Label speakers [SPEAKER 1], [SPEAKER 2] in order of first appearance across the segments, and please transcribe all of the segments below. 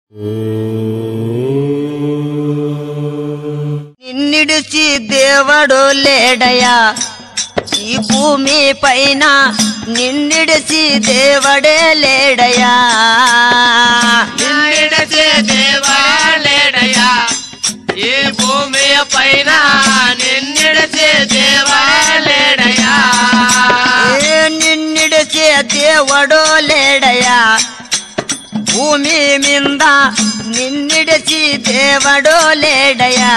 [SPEAKER 1] నిన్నిడిచి దేవుడు లేడయా ఈ భూమి పైన నిన్నిడిచి దేవుడే లేడయా
[SPEAKER 2] నిన్నిడచే దేవాలేడయా ఈ భూమి పైన నిన్నిడచే దేవాలేడయా
[SPEAKER 1] ఏ నిన్నిడిచి దేవుడు లేడయా భూమి మింద నిన్నిడిచి దేవుడు లేడయా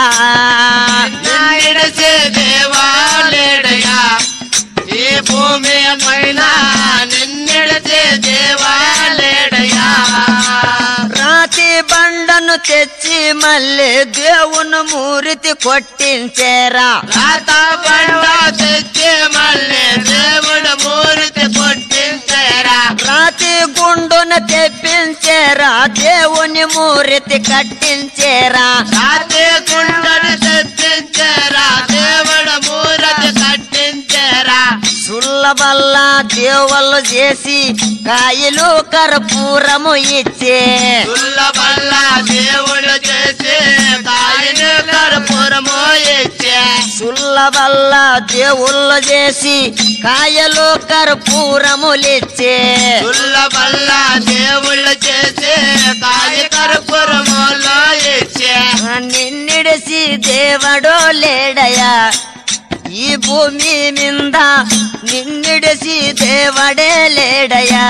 [SPEAKER 2] నిన్నిడచే దేవాలేడయా ఈ భూమి పైన నిన్నిడచే దేవాలేడయా
[SPEAKER 1] రాతి బండను తెచ్చి మళ్ళీ దేవుని మూరితి కొట్టించేరా
[SPEAKER 2] రాత బండ తెచ్చి మళ్ళీ దేవుడు మూర్తి కొట్టించారా
[SPEAKER 1] రాతి గుండును తెప్పించేరా దేవుని మూరితి కట్టించేరా
[SPEAKER 2] రాతి గుండను తెప్పించారా దేవుడు మూర్తి కట్టించారా
[SPEAKER 1] సుల్ల వల్ల దేవుళ్ళు చేసి కాయలు కర్పూరము ఇచ్చే
[SPEAKER 2] తుల్ల బల్ల దేవుడు చేసి కాయను కర్పూరము ఇచ్చే
[SPEAKER 1] సుల్ల వల్ల దేవుళ్ళు చేసి కాయలు కర్పూరములిచ్చే
[SPEAKER 2] తుల్ల బల్ల దేవుళ్ళు చేసి కాయ కర్పూరములో ఇచ్చే
[SPEAKER 1] నిన్నిడిసి దేవుడో లేడయా ఈ భూమి మింద నిన్నిడిసి దేవుడే లేడయా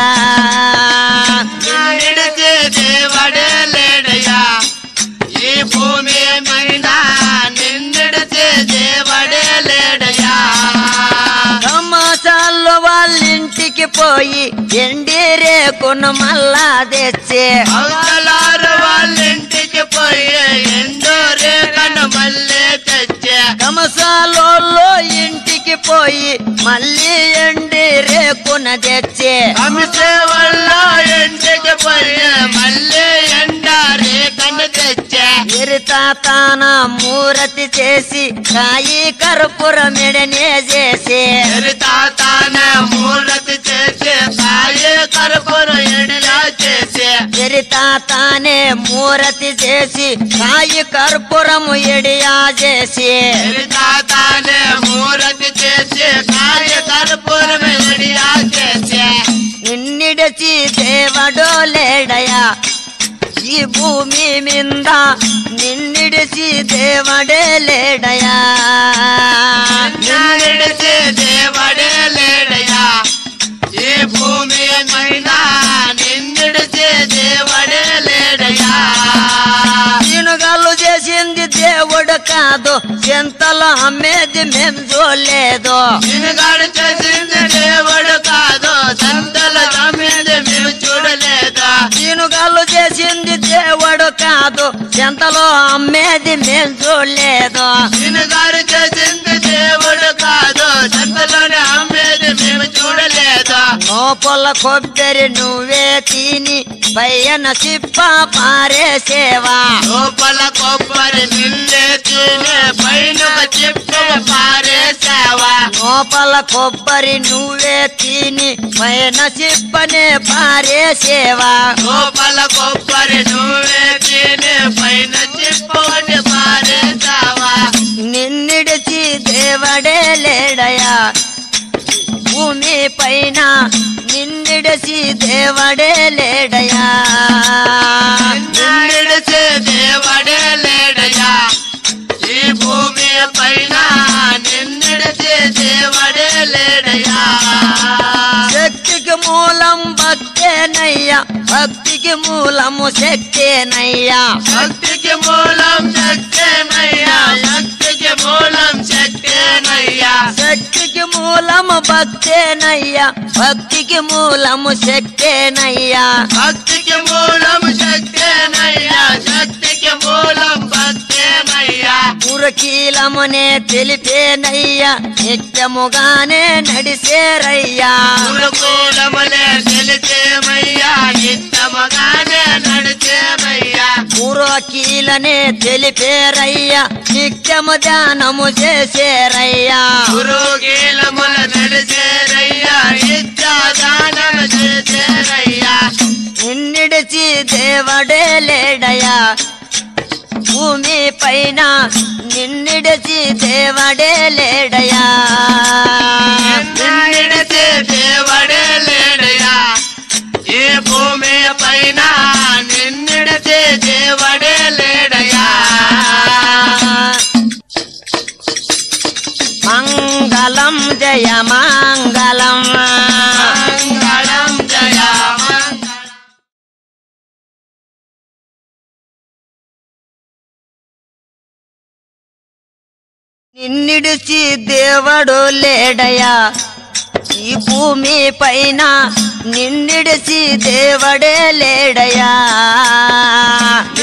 [SPEAKER 2] నిన్నిడిచి దేవుడే లేడయ్యా ఈ భూమి మీద నిన్నిడిచి దేవుడే లేడయ్యా
[SPEAKER 1] సమాసాల్లో వాళ్ళింటికి పోయి ఎండి రేకును మళ్ళా తెచ్చే
[SPEAKER 2] అవతలారు వాళ్ళ ఇంటికి పోయి ఎండో రేఖను మళ్ళీ తెచ్చే
[SPEAKER 1] కమసాలో ఇంటికి పోయి మళ్ళీ ఎండి రేకున తెచ్చే
[SPEAKER 2] అంశే వల్ల ఇంటికి పోయి మళ్ళీ ఎండ రేఖను తెచ్చే
[SPEAKER 1] ఎరితాతాన మూరతి చేసి కాయి కర్పూరమిడనే చేసే
[SPEAKER 2] తాతాన మూలతి చేసి కాయ కరుపుర ఎడిలా చేసే
[SPEAKER 1] ఎరితాతానే మూరతి చేసి కాయి కర్పూరము ఎడియా చేసి
[SPEAKER 2] తాతానే మూలతి చేసి కాయ కరుపుర ఎడిలా చేసే
[SPEAKER 1] నిన్నిడచి దేవుడో లేడయా ఈ భూమి మింద నిన్నిడిచి దేవుడే లేడయా
[SPEAKER 2] నిన్నిడిచి దేవుడే లేడయ్యా ఈ భూమి మీద నిన్నిడిచి దేవుడే లేడయ్యా
[SPEAKER 1] తినుగలు చేసింది దేవుడు కాదు చింతలు అమ్మేది మేం చూడలేదు
[SPEAKER 2] నిన్నుగాడు చేసింది దేవుడు కాదు సంతల మీద మేము చూడలేదా
[SPEAKER 1] తినుగలు చేసింది దేవుడు కాదు చింతలు అమ్మేది మేం చూడలేదు
[SPEAKER 2] నిన్నుగాడు చేసింది దేవుడు కాదు సంతలోనే అమ్మేది మేము చూడలేదా
[SPEAKER 1] లోపల కొబ్బరి నువ్వే తిని పైన చిప్ప పారేసేవా
[SPEAKER 2] లోపల కొబ్బరి నిన్నే తినే పైన చెప్ప పారేసావా
[SPEAKER 1] లోపల కొబ్బరి నువ్వే తిని పైన చిప్పనే పారేసేవా
[SPEAKER 2] లోపల కొబ్బరి నువ్వే తినే పైన చెప్పని పారేసావా
[SPEAKER 1] నిన్నిడిచి దేవుడే లేడయా భూమి పైన నిన్నిడిచి దేవుడే లేడయా
[SPEAKER 2] నిన్నిడిచే దేవుడే లేడయ్యా ఈ భూమి పైన నిన్నిడిచే దేవుడే లేడయ్యా
[SPEAKER 1] శక్తికి మూలం భక్తేనయ్యా భక్తికి మూలము శక్తేనయ్యా
[SPEAKER 2] భక్తికి మూలం శక్తేనయ్యా శక్తికి మూలం శక్తేనయ్యా
[SPEAKER 1] శక్తికి మూలము భక్తేనయ్యా భక్తికి మూలము శక్తేనయ్యా
[SPEAKER 2] భక్తికి మూలం శక్తేనయ్యా శక్తికి మూలం భక్తేనయ్యా
[SPEAKER 1] పురకీలమునే తెలిపేనయ్యా నిత్యముగానే నడిసేరయ్యా
[SPEAKER 2] గురుకూలములే తెలిసేమయ్యా నిత్యముగానే నడిచేమయ్యా
[SPEAKER 1] పురకీలనే తెలిపేరయ్యా నిత్యము ధ్యానము చేసేరయ్యా
[SPEAKER 2] గురుగీలముల నడిచేరయ్యా ఇచ్చాదానం చేసేరయ్యా
[SPEAKER 1] నిన్నిడిచి నిన్నిడిచి దేవుడే లేడయా భూమి పైన నిన్నిడిచి దేవుడే లేడయా
[SPEAKER 2] నిన్నిడిసే దేవుడే లేడయా ఈ భూమి పైన నిన్నిడిసే దేవుడే లేడయా
[SPEAKER 1] మంగళం జయ మంగళం
[SPEAKER 2] మంగళం జయ మంగళం
[SPEAKER 1] నిన్నిడిచి దేవుడు లేడయా ఈ భూమి పైన నిన్నిడిచి దేవుడే లేడయా